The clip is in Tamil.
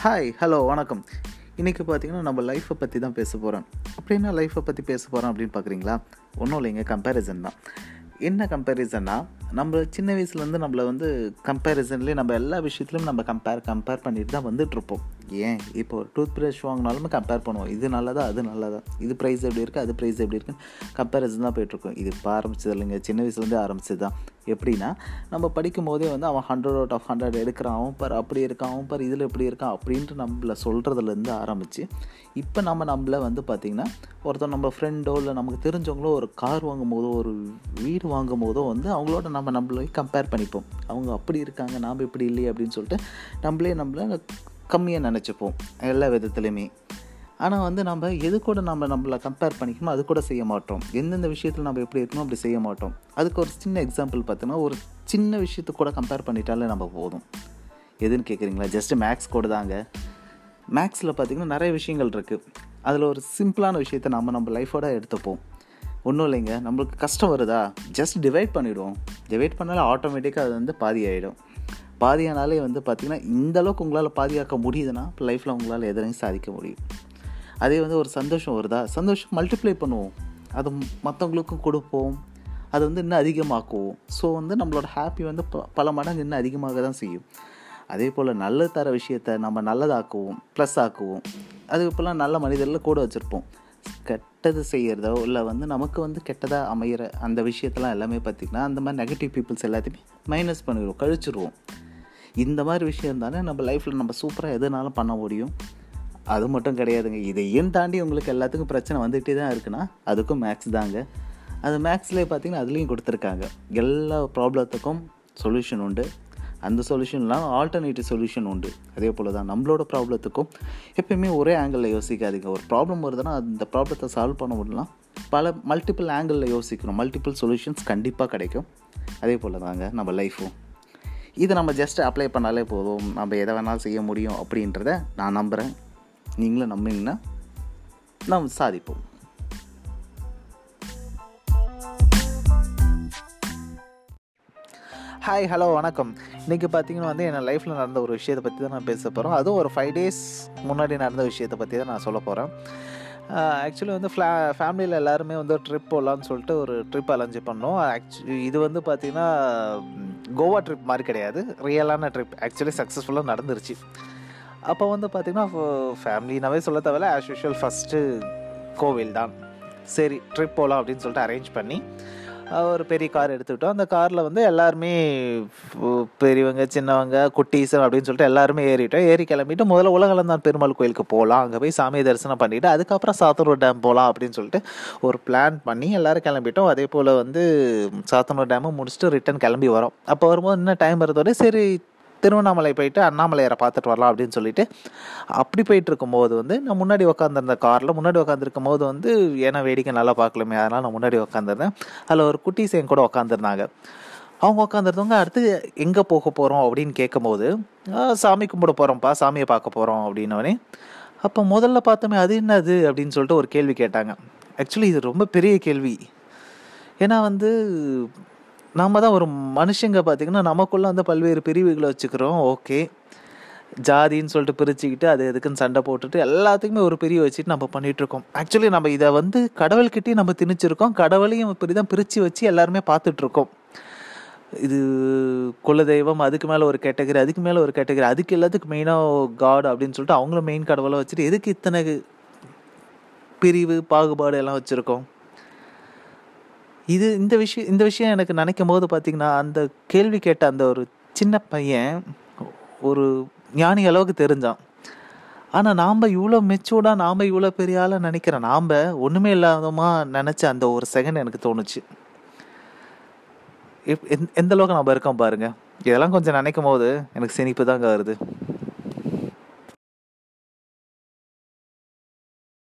ஹாய் ஹலோ வணக்கம் இன்றைக்கி பார்த்தீங்கன்னா நம்ம லைஃப்பை பற்றி தான் பேச போகிறோம் அப்படின்னா லைஃப்பை பற்றி பேச போகிறோம் அப்படின்னு பார்க்குறீங்களா ஒன்றும் இல்லைங்க கம்பேரிசன் தான் என்ன கம்பேரிசன்னா நம்ம சின்ன வயசுலேருந்து நம்மளை வந்து கம்பேரிசன்லேயே நம்ம எல்லா விஷயத்துலையும் நம்ம கம்பேர் கம்பேர் பண்ணிட்டு தான் வந்துட்டுருப்போம் ஏன் இப்போ ஒரு டூத் ப்ரஷ் வாங்கினாலுமே கம்பேர் பண்ணுவோம் இது நல்லதா அது நல்லதா இது ப்ரைஸ் எப்படி இருக்குது அது ப்ரைஸ் எப்படி இருக்குன்னு கம்பேரிசன் தான் போயிட்டுருக்கோம் இது இப்போ ஆரம்பிச்சது இல்லைங்க சின்ன வயசுலேருந்தே ஆரம்பிச்சது தான் எப்படின்னா நம்ம படிக்கும் போதே வந்து அவன் ஹண்ட்ரட் அவுட் ஆஃப் ஹண்ட்ரட் எடுக்கிறான் அவன் பார் அப்படி இருக்கான் அவன் பார் இதில் எப்படி இருக்கான் அப்படின்ட்டு நம்மளை சொல்கிறதுலேருந்து ஆரம்பித்து இப்போ நம்ம நம்மள வந்து பார்த்திங்கன்னா ஒருத்தர் நம்ம ஃப்ரெண்டோ இல்லை நமக்கு தெரிஞ்சவங்களோ ஒரு கார் வாங்கும் போதோ ஒரு வீடு வாங்கும் போதோ வந்து அவங்களோட நம்ம நம்மளை கம்பேர் பண்ணிப்போம் அவங்க அப்படி இருக்காங்க நாம் இப்படி இல்லையே அப்படின்னு சொல்லிட்டு நம்மளே நம்மளை கம்மியாக நினச்சிப்போம் எல்லா விதத்துலையுமே ஆனால் வந்து நம்ம எது கூட நம்ம நம்மளை கம்பேர் பண்ணிக்கணும் அது கூட செய்ய மாட்டோம் எந்தெந்த விஷயத்தில் நம்ம எப்படி இருக்கணும் அப்படி செய்ய மாட்டோம் அதுக்கு ஒரு சின்ன எக்ஸாம்பிள் பார்த்தோன்னா ஒரு சின்ன விஷயத்தை கூட கம்பேர் பண்ணிட்டாலே நம்ம போதும் எதுன்னு கேட்குறீங்களா ஜஸ்ட்டு மேக்ஸ் கூட தாங்க மேக்ஸில் பார்த்திங்கன்னா நிறைய விஷயங்கள் இருக்குது அதில் ஒரு சிம்பிளான விஷயத்தை நம்ம நம்ம லைஃபோட எடுத்துப்போம் ஒன்றும் இல்லைங்க நம்மளுக்கு கஷ்டம் வருதா ஜஸ்ட் டிவைட் பண்ணிவிடுவோம் டிவைட் பண்ணாலே ஆட்டோமேட்டிக்காக அது வந்து பாதி ஆகிடும் பாதியானாலே வந்து பார்த்திங்கன்னா இந்த அளவுக்கு உங்களால் பாதியாக்க முடியுதுன்னா லைஃப்பில் உங்களால் எதனையும் சாதிக்க முடியும் அதே வந்து ஒரு சந்தோஷம் வருதா சந்தோஷம் மல்டிப்ளை பண்ணுவோம் அது மற்றவங்களுக்கும் கொடுப்போம் அது வந்து இன்னும் அதிகமாக்குவோம் ஸோ வந்து நம்மளோட ஹாப்பி வந்து ப பல மடங்கு இன்னும் அதிகமாக தான் செய்யும் அதே போல் நல்லது தர விஷயத்த நம்ம நல்லதாக்குவோம் ப்ளஸ் ஆக்குவோம் அது இப்போல்லாம் நல்ல மனிதரில் கூட வச்சுருப்போம் கெட்டது செய்கிறதோ இல்லை வந்து நமக்கு வந்து கெட்டதாக அமையிற அந்த விஷயத்தெல்லாம் எல்லாமே பார்த்திங்கன்னா அந்த மாதிரி நெகட்டிவ் பீப்புள்ஸ் எல்லாத்தையுமே மைனஸ் பண்ணிடுவோம் கழிச்சிருவோம் இந்த மாதிரி விஷயம் தானே நம்ம லைஃப்பில் நம்ம சூப்பராக எதுனாலும் பண்ண முடியும் அது மட்டும் கிடையாதுங்க இதையும் தாண்டி உங்களுக்கு எல்லாத்துக்கும் பிரச்சனை வந்துகிட்டே தான் இருக்குன்னா அதுக்கும் மேக்ஸ் தாங்க அது மேக்ஸ்லேயே பார்த்தீங்கன்னா அதுலேயும் கொடுத்துருக்காங்க எல்லா ப்ராப்ளத்துக்கும் சொல்யூஷன் உண்டு அந்த சொல்யூஷன்லாம் ஆல்டர்னேட்டிவ் சொல்யூஷன் உண்டு அதே போல் தான் நம்மளோட ப்ராப்ளத்துக்கும் எப்பயுமே ஒரே ஆங்கிளில் யோசிக்காதீங்க ஒரு ப்ராப்ளம் வருதுன்னா அந்த ப்ராப்ளத்தை சால்வ் பண்ண முடியலாம் பல மல்டிபிள் ஆங்கிளில் யோசிக்கணும் மல்டிபிள் சொல்யூஷன்ஸ் கண்டிப்பாக கிடைக்கும் அதே போல் தாங்க நம்ம லைஃப்பும் இதை நம்ம ஜஸ்ட் அப்ளை பண்ணாலே போதும் நம்ம எதை வேணாலும் செய்ய முடியும் அப்படின்றத நான் நம்புகிறேன் நீங்களும் நம்பிங்கன்னா நாம் சாதிப்போம் ஹாய் ஹலோ வணக்கம் இன்றைக்கி பார்த்தீங்கன்னா வந்து என் லைஃப்பில் நடந்த ஒரு விஷயத்தை பற்றி தான் நான் பேச போகிறோம் அதுவும் ஒரு ஃபைவ் டேஸ் முன்னாடி நடந்த விஷயத்தை பற்றி தான் நான் சொல்ல போகிறேன் ஆக்சுவலி வந்து ஃப்ளா ஃபேமிலியில் எல்லாருமே வந்து ட்ரிப் போகலான்னு சொல்லிட்டு ஒரு ட்ரிப் அலைஞ்சு பண்ணோம் ஆக்சுவலி இது வந்து பார்த்திங்கன்னா கோவா ட்ரிப் மாதிரி கிடையாது ரியலான ட்ரிப் ஆக்சுவலி சக்ஸஸ்ஃபுல்லாக நடந்துருச்சு அப்போ வந்து பார்த்திங்கன்னா ஃபேமிலினாவே சொல்ல தேவையில்ல ஆஸ் யூஷுவல் ஃபஸ்ட்டு கோவில் தான் சரி ட்ரிப் போகலாம் அப்படின்னு சொல்லிட்டு அரேஞ்ச் பண்ணி ஒரு பெரிய கார் எடுத்துக்கிட்டோம் அந்த காரில் வந்து எல்லாருமே பெரியவங்க சின்னவங்க குட்டீஸ் அப்படின்னு சொல்லிட்டு எல்லாருமே ஏறிட்டோம் ஏறி கிளம்பிட்டு முதல்ல உலகளந்தான் பெருமாள் கோயிலுக்கு போகலாம் அங்கே போய் சாமி தரிசனம் பண்ணிவிட்டு அதுக்கப்புறம் சாத்தனூர் டேம் போகலாம் அப்படின்னு சொல்லிட்டு ஒரு பிளான் பண்ணி எல்லோரும் கிளம்பிட்டோம் அதே போல் வந்து சாத்தனூர் டேமை முடிச்சுட்டு ரிட்டன் கிளம்பி வரோம் அப்போ வரும்போது இன்னும் டைம் இருந்தோடனே சரி திருவண்ணாமலை போயிட்டு அண்ணாமலையாரை பார்த்துட்டு வரலாம் அப்படின்னு சொல்லிட்டு அப்படி போயிட்டு இருக்கும்போது வந்து நான் முன்னாடி உட்காந்துருந்த காரில் முன்னாடி உட்காந்துருக்கும் போது வந்து ஏன்னா வேடிக்கை நல்லா பார்க்கலாமே அதனால் நான் முன்னாடி உட்காந்துருந்தேன் அதில் ஒரு குட்டீஸ் என் கூட உட்காந்துருந்தாங்க அவங்க உட்காந்துருந்தவங்க அடுத்து எங்கே போக போகிறோம் அப்படின்னு கேட்கும்போது சாமி கும்பிட போகிறோம்ப்பா சாமியை பார்க்க போகிறோம் அப்படின்னோடனே அப்போ முதல்ல பார்த்தோமே அது என்னது அப்படின்னு சொல்லிட்டு ஒரு கேள்வி கேட்டாங்க ஆக்சுவலி இது ரொம்ப பெரிய கேள்வி ஏன்னா வந்து நாம் தான் ஒரு மனுஷங்க பார்த்திங்கன்னா நமக்குள்ளே வந்து பல்வேறு பிரிவுகளை வச்சுக்கிறோம் ஓகே ஜாதின்னு சொல்லிட்டு பிரிச்சுக்கிட்டு அது எதுக்குன்னு சண்டை போட்டுட்டு எல்லாத்துக்குமே ஒரு பிரிவு வச்சுட்டு நம்ம பண்ணிகிட்ருக்கோம் ஆக்சுவலி நம்ம இதை வந்து கடவுள்கிட்டையும் நம்ம திணிச்சிருக்கோம் கடவுளையும் இப்படி தான் பிரித்து வச்சு எல்லாருமே பார்த்துட்ருக்கோம் இது குலதெய்வம் அதுக்கு மேலே ஒரு கேட்டகரி அதுக்கு மேலே ஒரு கேட்டகரி அதுக்கு எல்லாத்துக்கும் மெயினாக காட் அப்படின்னு சொல்லிட்டு அவங்களும் மெயின் கடவுளை வச்சுட்டு எதுக்கு இத்தனை பிரிவு பாகுபாடு எல்லாம் வச்சுருக்கோம் இது இந்த விஷயம் இந்த விஷயம் எனக்கு நினைக்கும் போது பார்த்திங்கன்னா அந்த கேள்வி கேட்ட அந்த ஒரு சின்ன பையன் ஒரு ஞானி அளவுக்கு தெரிஞ்சான் ஆனால் நாம் இவ்வளோ மெச்சூர்டாக நாம் இவ்வளோ பெரிய ஆளாக நினைக்கிற நாம் ஒன்றுமே இல்லாதமா நினச்ச அந்த ஒரு செகண்ட் எனக்கு தோணுச்சு எந்த அளவுக்கு நம்ம இருக்கோம் பாருங்கள் இதெல்லாம் கொஞ்சம் நினைக்கும் போது எனக்கு சினிப்பு தாங்க வருது